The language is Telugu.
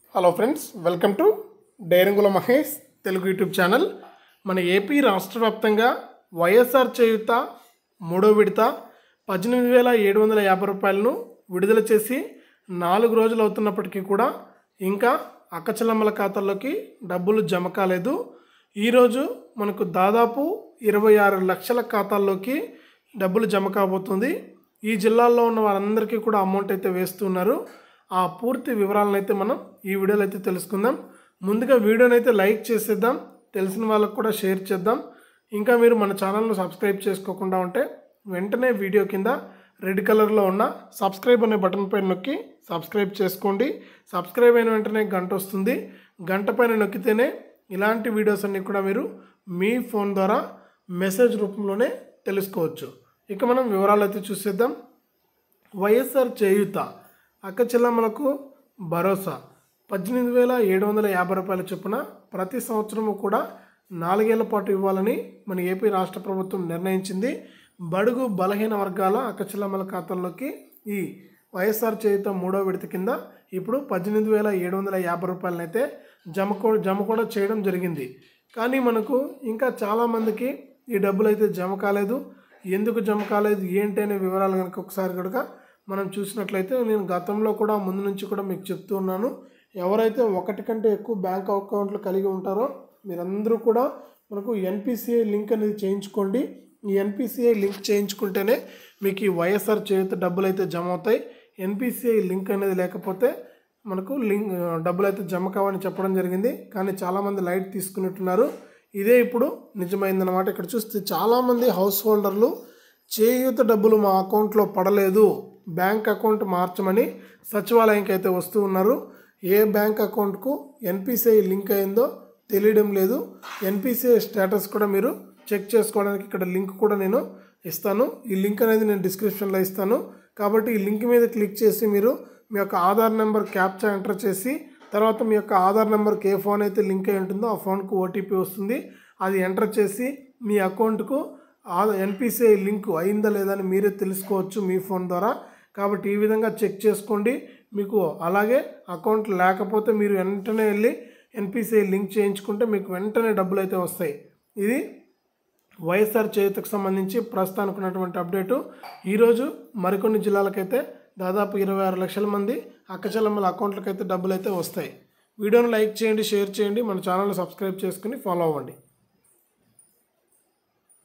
hello friends welcome to Dairangula Mahesh Telugu YouTube channel మన ఏపీ రాష్ట్ర వ్యాప్తంగా వైఎస్ఆర్ చేయుత మూడో విడత పద్దెనిమిది వేల ఏడు వందల యాభై రూపాయలను విడుదల చేసి నాలుగు రోజులు అవుతున్నప్పటికీ కూడా ఇంకా అక్కచెల్లమ్మల ఖాతాల్లోకి డబ్బులు జమ కాలేదు ఈరోజు మనకు దాదాపు ఇరవై ఆరు లక్షల ఖాతాల్లోకి డబ్బులు జమ కాబోతుంది ఈ జిల్లాల్లో ఉన్న వారందరికీ కూడా అమౌంట్ అయితే వేస్తున్నారు ఆ పూర్తి వివరాలను అయితే మనం ఈ వీడియోలో అయితే తెలుసుకుందాం ముందుగా వీడియోని అయితే లైక్ చేసేద్దాం తెలిసిన వాళ్ళకు కూడా షేర్ చేద్దాం ఇంకా మీరు మన ఛానల్ను సబ్స్క్రైబ్ చేసుకోకుండా ఉంటే వెంటనే వీడియో కింద రెడ్ కలర్లో ఉన్న సబ్స్క్రైబ్ అనే బటన్ పైన నొక్కి సబ్స్క్రైబ్ చేసుకోండి సబ్స్క్రైబ్ అయిన వెంటనే గంట వస్తుంది గంట పైన నొక్కితేనే ఇలాంటి వీడియోస్ అన్నీ కూడా మీరు మీ ఫోన్ ద్వారా మెసేజ్ రూపంలోనే తెలుసుకోవచ్చు ఇక మనం వివరాలు అయితే చూసేద్దాం వైఎస్ఆర్ చేయూత అక్క చెల్లమ్మలకు భరోసా పద్దెనిమిది వేల ఏడు వందల యాభై రూపాయల చొప్పున ప్రతి సంవత్సరము కూడా నాలుగేళ్ల పాటు ఇవ్వాలని మన ఏపీ రాష్ట్ర ప్రభుత్వం నిర్ణయించింది బడుగు బలహీన వర్గాల అక్క చెల్లమ్మల ఖాతాల్లోకి ఈ వైఎస్ఆర్ చేయుత మూడో విడత కింద ఇప్పుడు పద్దెనిమిది వేల ఏడు వందల యాభై రూపాయలనైతే జమ కూ జమ కూడా చేయడం జరిగింది కానీ మనకు ఇంకా చాలామందికి ఈ డబ్బులు అయితే జమ కాలేదు ఎందుకు జమ కాలేదు ఏంటి అనే వివరాలు కనుక ఒకసారి కనుక మనం చూసినట్లయితే నేను గతంలో కూడా ముందు నుంచి కూడా మీకు చెప్తూ ఉన్నాను ఎవరైతే ఒకటి కంటే ఎక్కువ బ్యాంక్ అకౌంట్లు కలిగి ఉంటారో మీరందరూ కూడా మనకు ఎన్పిసిఐ లింక్ అనేది చేయించుకోండి ఈ ఎన్పిసిఐ లింక్ చేయించుకుంటేనే మీకు ఈ వైఎస్ఆర్ చేతి డబ్బులు అయితే జమ అవుతాయి ఎన్పిసిఐ లింక్ అనేది లేకపోతే మనకు లింక్ డబ్బులు అయితే జమ కావని చెప్పడం జరిగింది కానీ చాలామంది లైట్ తీసుకున్నట్టున్నారు ఇదే ఇప్పుడు నిజమైందనమాట ఇక్కడ చూస్తే చాలామంది హౌస్ హోల్డర్లు చేయూత డబ్బులు మా అకౌంట్లో పడలేదు బ్యాంక్ అకౌంట్ మార్చమని సచివాలయంకి అయితే వస్తూ ఉన్నారు ఏ బ్యాంక్ అకౌంట్కు ఎన్పిసిఐ లింక్ అయిందో తెలియడం లేదు ఎన్పిసిఐ స్టేటస్ కూడా మీరు చెక్ చేసుకోవడానికి ఇక్కడ లింక్ కూడా నేను ఇస్తాను ఈ లింక్ అనేది నేను డిస్క్రిప్షన్లో ఇస్తాను కాబట్టి ఈ లింక్ మీద క్లిక్ చేసి మీరు మీ యొక్క ఆధార్ నెంబర్ క్యాప్చా ఎంటర్ చేసి తర్వాత మీ యొక్క ఆధార్ నెంబర్కి ఏ ఫోన్ అయితే లింక్ అయి ఉంటుందో ఆ ఫోన్కు ఓటీపీ వస్తుంది అది ఎంటర్ చేసి మీ అకౌంట్కు ఎన్పిసిఐ లింక్ అయిందా లేదా అని మీరే తెలుసుకోవచ్చు మీ ఫోన్ ద్వారా కాబట్టి ఈ విధంగా చెక్ చేసుకోండి మీకు అలాగే అకౌంట్ లేకపోతే మీరు వెంటనే వెళ్ళి ఎన్పిసిఐ లింక్ చేయించుకుంటే మీకు వెంటనే డబ్బులు అయితే వస్తాయి ఇది వైఎస్ఆర్ చేతికి సంబంధించి ప్రస్తుతానికి ఉన్నటువంటి అప్డేటు ఈరోజు మరికొన్ని జిల్లాలకైతే దాదాపు ఇరవై ఆరు లక్షల మంది అక్కచెల్లమ్మల అకౌంట్లకైతే డబ్బులు అయితే వస్తాయి వీడియోను లైక్ చేయండి షేర్ చేయండి మన ఛానల్ సబ్స్క్రైబ్ చేసుకుని ఫాలో అవ్వండి